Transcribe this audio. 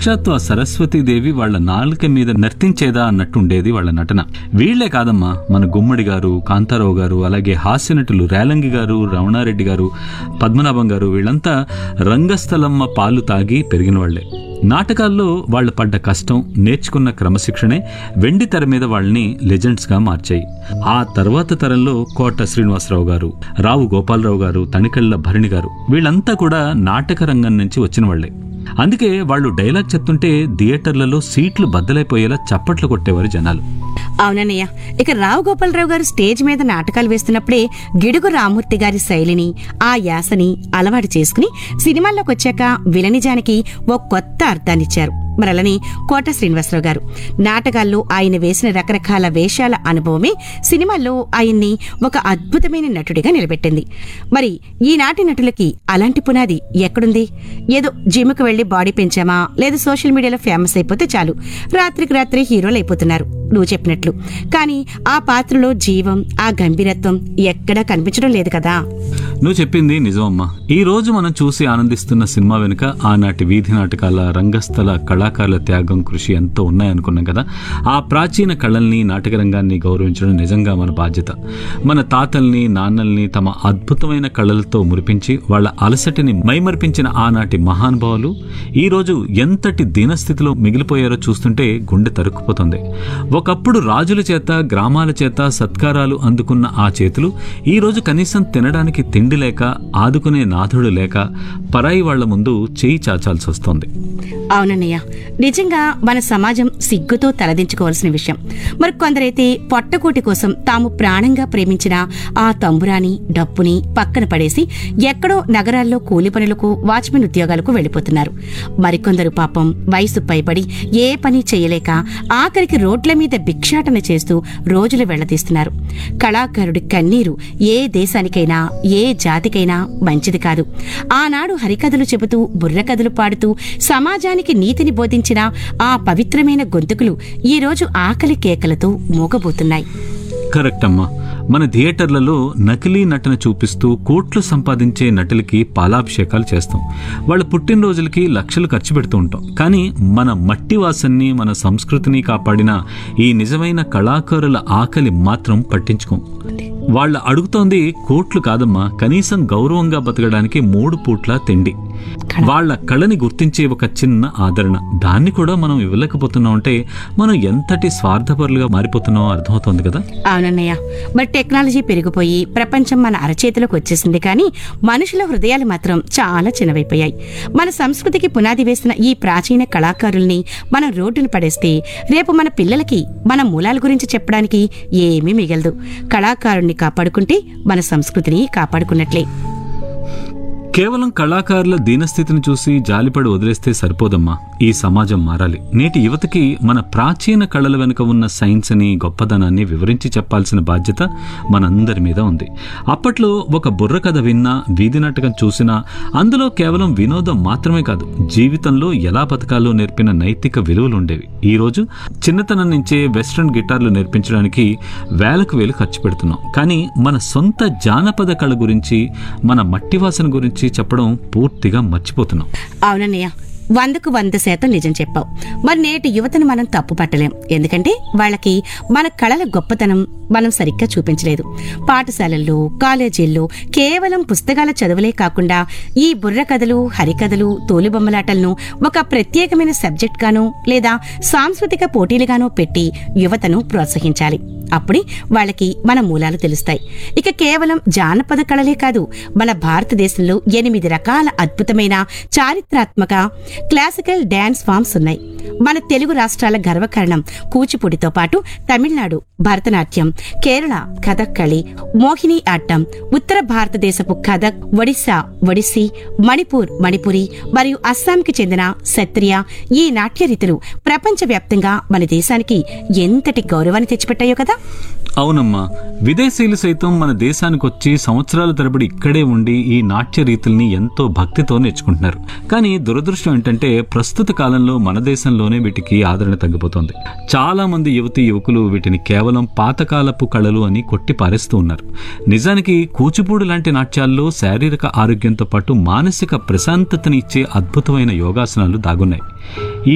సాక్షాత్తు ఆ సరస్వతీదేవి వాళ్ళ నాలుక మీద నర్తించేదా అన్నట్టుండేది వాళ్ళ నటన వీళ్లే కాదమ్మా మన గుమ్మడి గారు కాంతారావు గారు అలాగే హాస్య నటులు రేలంగి గారు రమణారెడ్డి గారు పద్మనాభం గారు వీళ్ళంతా రంగస్థలమ్మ పాలు తాగి పెరిగిన వాళ్లే నాటకాల్లో వాళ్ళు పడ్డ కష్టం నేర్చుకున్న క్రమశిక్షణే వెండి తెర మీద వాళ్ళని లెజెండ్స్ గా మార్చాయి ఆ తర్వాత తరంలో కోట శ్రీనివాసరావు గారు రావు గోపాలరావు గారు తనికెళ్ల భరణి గారు వీళ్ళంతా కూడా నాటక రంగం నుంచి వచ్చిన వాళ్లే అందుకే వాళ్ళు డైలాగ్ చెప్తుంటే థియేటర్లలో సీట్లు బద్దలైపోయేలా చప్పట్లు కొట్టేవారు జనాలు అవునన్నయ్య ఇక రావు గోపాలరావు గారు స్టేజ్ మీద నాటకాలు వేస్తున్నప్పుడే గిడుగు రామూర్తి గారి శైలిని ఆ యాసని అలవాటు చేసుకుని సినిమాల్లోకి వచ్చాక విలనిజానికి ఓ కొత్త అర్థాన్నిచ్చారు మరలని కోట శ్రీనివాసరావు గారు నాటకాల్లో ఆయన వేసిన రకరకాల వేషాల అనుభవమే సినిమాల్లో ఆయన్ని ఒక అద్భుతమైన నటుడిగా నిలబెట్టింది మరి ఈనాటి నటులకి అలాంటి పునాది ఎక్కడుంది ఏదో జిమ్కి వెళ్లి బాడీ పెంచామా లేదా సోషల్ మీడియాలో ఫేమస్ అయిపోతే చాలు రాత్రికి రాత్రి హీరోలు అయిపోతున్నారు నువ్వు చెప్పినట్లు కానీ ఆ పాత్రలో జీవం ఆ గంభీరత్వం ఎక్కడా కనిపించడం లేదు కదా నువ్వు చెప్పింది నిజమమ్మా ఈ రోజు మనం చూసి ఆనందిస్తున్న సినిమా వెనుక ఆనాటి వీధి నాటకాల రంగస్థల కళాకారుల త్యాగం కృషి ఎంతో ఉన్నాయనుకున్నాం కదా ఆ ప్రాచీన కళల్ని నాటక రంగాన్ని గౌరవించడం నిజంగా మన బాధ్యత మన తాతల్ని నాన్నల్ని తమ అద్భుతమైన కళలతో మురిపించి వాళ్ళ అలసటిని మైమర్పించిన ఆనాటి మహానుభావులు ఈ రోజు ఎంతటి దీనస్థితిలో మిగిలిపోయారో చూస్తుంటే గుండె తరుక్కుపోతుంది ఒకప్పుడు రాజుల చేత గ్రామాల చేత సత్కారాలు అందుకున్న ఆ చేతులు ఈ రోజు కనీసం తినడానికి తిండి లేక ఆదుకునే నాథుడు లేక పరాయి వాళ్ల ముందు చేయి చాచాల్సి వస్తోంది అవునన్నయ్య నిజంగా మన సమాజం సిగ్గుతో తలదించుకోవాల్సిన విషయం మరి కొందరైతే పొట్టకూటి కోసం తాము ప్రాణంగా ప్రేమించిన ఆ తంబురాని డప్పుని పక్కన పడేసి ఎక్కడో నగరాల్లో కూలి పనులకు వాచ్మెన్ ఉద్యోగాలకు వెళ్లిపోతున్నారు మరికొందరు పాపం వయసు పైబడి ఏ పని చేయలేక ఆఖరికి రోడ్ల మీద భిక్షాటన చేస్తూ రోజులు వెళ్లదీస్తున్నారు కళాకారుడి కన్నీరు ఏ దేశానికైనా ఏ జాతికైనా మంచిది కాదు ఆనాడు హరికథలు చెబుతూ బుర్రకథలు పాడుతూ సమాజానికి నీతిని బోధించిన ఆ పవిత్రమైన గొంతుకులు ఈ రోజు ఆకలి కేకలతో మూగబోతున్నాయి కరెక్ట్ అమ్మా మన థియేటర్లలో నకిలీ నటన చూపిస్తూ కోట్లు సంపాదించే నటులకి పాలాభిషేకాలు చేస్తాం వాళ్ళ పుట్టినరోజులకి లక్షలు ఖర్చు పెడుతూ ఉంటాం కానీ మన మట్టి వాసన్ని మన సంస్కృతిని కాపాడిన ఈ నిజమైన కళాకారుల ఆకలి మాత్రం పట్టించుకోం వాళ్ళ అడుగుతోంది కోట్లు కాదమ్మా కనీసం గౌరవంగా బతకడానికి మూడు పూట్ల తిండి వాళ్ళ కళని గుర్తించే ఒక చిన్న ఆదరణ దాన్ని కూడా మనం ఇవ్వలేకపోతున్నాం అంటే మనం ఎంతటి స్వార్థపరులుగా మారిపోతున్నామో అర్థమవుతోంది కదా అవునన్నయ్య మరి టెక్నాలజీ పెరిగిపోయి ప్రపంచం మన అరచేతిలోకి వచ్చేసింది కానీ మనుషుల హృదయాలు మాత్రం చాలా చిన్నవైపోయాయి మన సంస్కృతికి పునాది వేసిన ఈ ప్రాచీన కళాకారుల్ని మనం రోడ్డును పడేస్తే రేపు మన పిల్లలకి మన మూలాల గురించి చెప్పడానికి ఏమీ మిగలదు కళాకారుణ్ణి కాపాడుకుంటే మన సంస్కృతిని కాపాడుకున్నట్లే కేవలం కళాకారుల దీనస్థితిని చూసి జాలిపడి వదిలేస్తే సరిపోదమ్మా ఈ సమాజం మారాలి నేటి యువతకి మన ప్రాచీన కళల వెనుక ఉన్న సైన్స్ అని గొప్పదనాన్ని వివరించి చెప్పాల్సిన బాధ్యత మనందరి మీద ఉంది అప్పట్లో ఒక బుర్ర కథ విన్నా వీధి నాటకం చూసినా అందులో కేవలం వినోదం మాత్రమే కాదు జీవితంలో ఎలా బతకాలో నేర్పిన నైతిక విలువలు ఉండేవి ఈ రోజు చిన్నతనం నుంచే వెస్ట్రన్ గిటార్లు నేర్పించడానికి వేలకు వేలు ఖర్చు పెడుతున్నాం కానీ మన సొంత జానపద కళ గురించి మన మట్టి వాసన గురించి చెప్పడం పూర్తిగా మర్చిపోతున్నాం అవునన్నయ్య వందకు వంద శాతం నిజం చెప్పావు మరి నేటి యువతను మనం తప్పు పట్టలేం ఎందుకంటే వాళ్ళకి మన కళల గొప్పతనం మనం సరిగ్గా చూపించలేదు పాఠశాలల్లో కాలేజీల్లో కేవలం పుస్తకాల చదువులే కాకుండా ఈ బుర్ర కథలు హరికథలు తోలుబొమ్మలాటలను ఒక ప్రత్యేకమైన సబ్జెక్ట్ గానో లేదా సాంస్కృతిక పోటీలుగానో పెట్టి యువతను ప్రోత్సహించాలి అప్పుడే వాళ్ళకి మన మూలాలు తెలుస్తాయి ఇక కేవలం జానపద కళలే కాదు మన భారతదేశంలో ఎనిమిది రకాల అద్భుతమైన చారిత్రాత్మక క్లాసికల్ డాన్స్ ఫామ్స్ ఉన్నాయి మన తెలుగు రాష్ట్రాల గర్వకారణం కూచిపూడితో పాటు తమిళనాడు భరతనాట్యం కేరళ కథక్కళి మోహిని ఆట్టం ఉత్తర భారతదేశపు కథక్ ఒడిశా ఒడిస్సీ మణిపూర్ మణిపురి మరియు అస్సాంకి చెందిన సత్రియ ఈ నాట్య రీతులు ప్రపంచవ్యాప్తంగా మన దేశానికి ఎంతటి గౌరవాన్ని తెచ్చిపెట్టాయో కదా అవునమ్మా విదేశీయులు సైతం మన దేశానికి వచ్చి సంవత్సరాల తరబడి ఇక్కడే ఉండి ఈ నాట్య రీతుల్ని ఎంతో భక్తితో నేర్చుకుంటున్నారు కానీ దురదృష్టం ఏంటంటే ప్రస్తుత కాలంలో మన దేశంలోనే వీటికి ఆదరణ తగ్గిపోతోంది చాలా మంది యువతి యువకులు వీటిని కేవలం పాతకాలపు కళలు అని కొట్టి పారేస్తూ ఉన్నారు నిజానికి కూచిపూడి లాంటి నాట్యాల్లో శారీరక ఆరోగ్యంతో పాటు మానసిక ప్రశాంతతని ఇచ్చే అద్భుతమైన యోగాసనాలు దాగున్నాయి ఈ